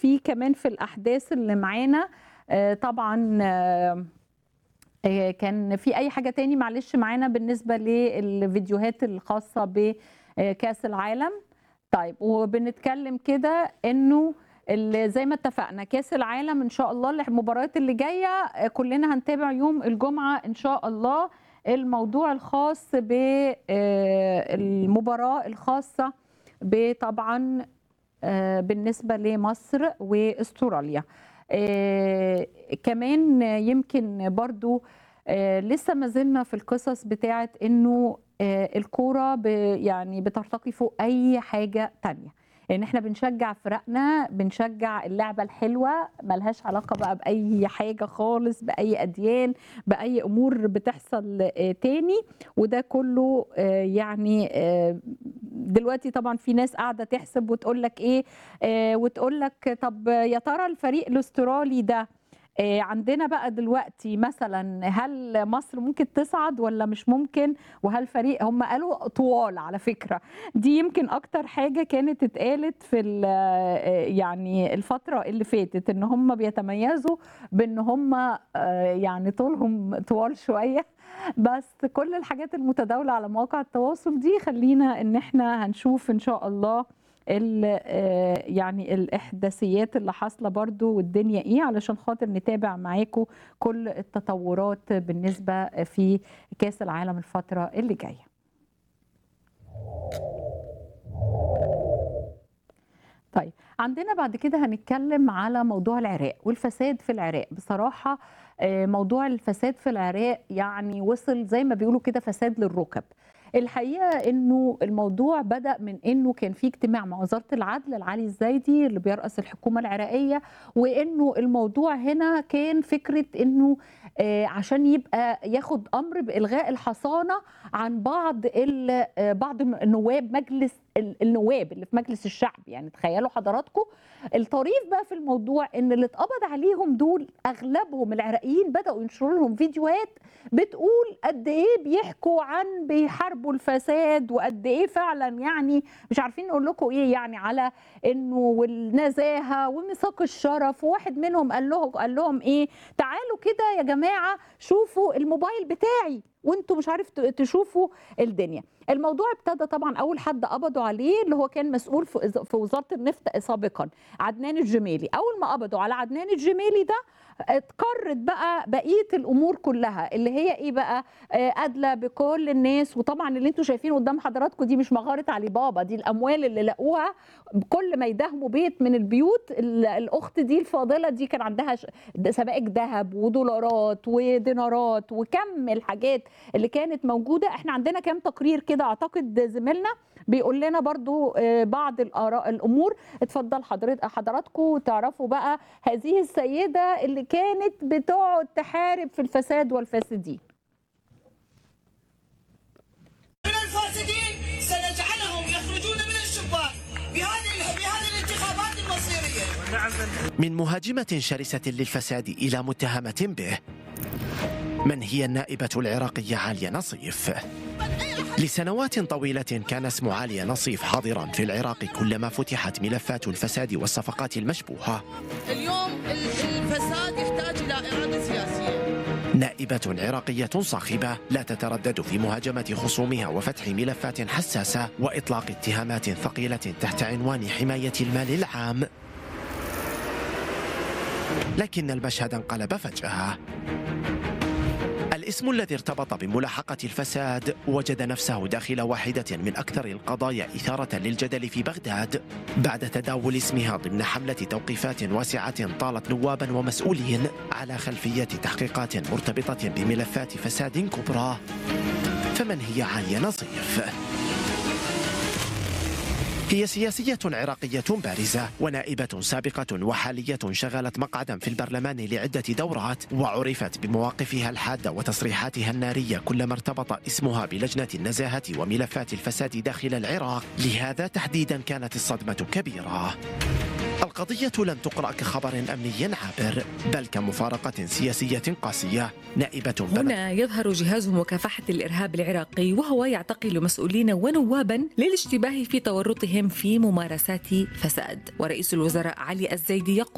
في كمان في الأحداث اللي معانا آه، طبعا آه، آه، كان في أي حاجة تاني معلش معانا بالنسبة للفيديوهات الخاصة بكأس العالم طيب وبنتكلم كده إنه ال- زي ما اتفقنا كاس العالم ان شاء الله المباريات اللي جايه آه، كلنا هنتابع يوم الجمعه ان شاء الله الموضوع الخاص بالمباراه الخاصه بطبعا آه، بالنسبه لمصر واستراليا آه، كمان يمكن برضو آه، لسه ما زلنا في القصص بتاعت انه آه، الكوره ب- يعني بترتقي فوق اي حاجه تانية لان احنا بنشجع فرقنا بنشجع اللعبه الحلوه ملهاش علاقه بقى باي حاجه خالص باي اديان باي امور بتحصل آه، تاني وده كله آه، يعني آه، دلوقتي طبعا في ناس قاعده تحسب وتقول لك ايه آه، وتقول لك طب يا ترى الفريق الاسترالي ده آه، عندنا بقى دلوقتي مثلا هل مصر ممكن تصعد ولا مش ممكن وهل فريق هم قالوا طوال على فكره دي يمكن اكتر حاجه كانت اتقالت في ال- آه، يعني الفتره اللي فاتت ان هم بيتميزوا بان هم آه، يعني طولهم طوال شويه بس كل الحاجات المتداوله على مواقع التواصل دي خلينا ان احنا هنشوف ان شاء الله ال- آه، يعني الاحداثيات اللي حاصله برضو والدنيا ايه علشان خاطر نتابع معاكم كل التطورات بالنسبه في كاس العالم الفتره اللي جايه طيب عندنا بعد كده هنتكلم على موضوع العراق والفساد في العراق بصراحة آه، موضوع الفساد في العراق يعني وصل زي ما بيقولوا كده فساد للركب الحقيقة انه الموضوع بدأ من انه كان في اجتماع مع وزارة العدل العلي الزايدي اللي بيرأس الحكومة العراقية وانه الموضوع هنا كان فكرة انه آه، عشان يبقى ياخد امر بالغاء الحصانة عن بعض ال- آه، بعض النواب مجلس ال- النواب اللي في مجلس الشعب يعني تخيلوا حضراتكم الطريف بقى في الموضوع ان اللي اتقبض عليهم دول اغلبهم العراقيين بداوا ينشروا لهم فيديوهات بتقول قد ايه بيحكوا عن بيحاربوا الفساد وقد ايه فعلا يعني مش عارفين نقول لكم ايه يعني على انه والنزاهه وميثاق الشرف وواحد منهم قال لهم قال لهم ايه تعالوا كده يا جماعه شوفوا الموبايل بتاعي وانتوا مش عارف ت- تشوفوا الدنيا الموضوع ابتدى طبعا اول حد قبضوا عليه اللي هو كان مسؤول في إز- في وزاره النفط سابقا عدنان الجميلي اول ما قبضوا على عدنان الجميلي ده اتقرت بقى بقيه الامور كلها اللي هي ايه بقى آه، ادلى بكل الناس وطبعا اللي انتوا شايفينه قدام حضراتكم دي مش مغاره علي بابا دي الاموال اللي لقوها كل ما يداهموا بيت من البيوت ال- الاخت دي الفاضله دي كان عندها ش- سبائك ذهب ودولارات ودينارات وكم الحاجات اللي كانت موجوده احنا عندنا كام تقرير كده اعتقد زميلنا بيقول لنا برضو آه، بعض الاراء الامور اتفضل حضرتك حضراتكم تعرفوا بقى هذه السيده اللي كانت بتقعد تحارب في الفساد والفاسدين من الفاسدين سنجعلهم يخرجون من الشباك بهذه بهذه الانتخابات المصيريه من مهاجمة شرسة للفساد إلى متهمة به من هي النائبة العراقية عالية نصيف لسنوات طويلة كان اسم عالية نصيف حاضرا في العراق كلما فتحت ملفات الفساد والصفقات المشبوهة اليوم ال- الفساد يحتاج إلى إرادة سياسية نائبة عراقية صاخبة لا تتردد في مهاجمة خصومها وفتح ملفات حساسة وإطلاق اتهامات ثقيلة تحت عنوان حماية المال العام لكن المشهد انقلب فجأة الاسم الذي ارتبط بملاحقة الفساد وجد نفسه داخل واحدة من أكثر القضايا إثارة للجدل في بغداد بعد تداول اسمها ضمن حملة توقيفات واسعة طالت نوابا ومسؤولين على خلفية تحقيقات مرتبطة بملفات فساد كبرى فمن هي عالية نصيف؟ هي سياسية عراقية بارزة ونائبة سابقة وحالية شغلت مقعدا في البرلمان لعدة دورات وعرفت بمواقفها الحادة وتصريحاتها النارية كلما ارتبط اسمها بلجنة النزاهة وملفات الفساد داخل العراق لهذا تحديدا كانت الصدمة كبيرة القضية لم تقرأ كخبر أمني عابر بل كمفارقة سياسية قاسية نائبة بمن هنا يظهر جهاز مكافحة الإرهاب العراقي وهو يعتقل مسؤولين ونوابا للاشتباه في تورطهم في ممارسات فساد ورئيس الوزراء علي الزيدي يقول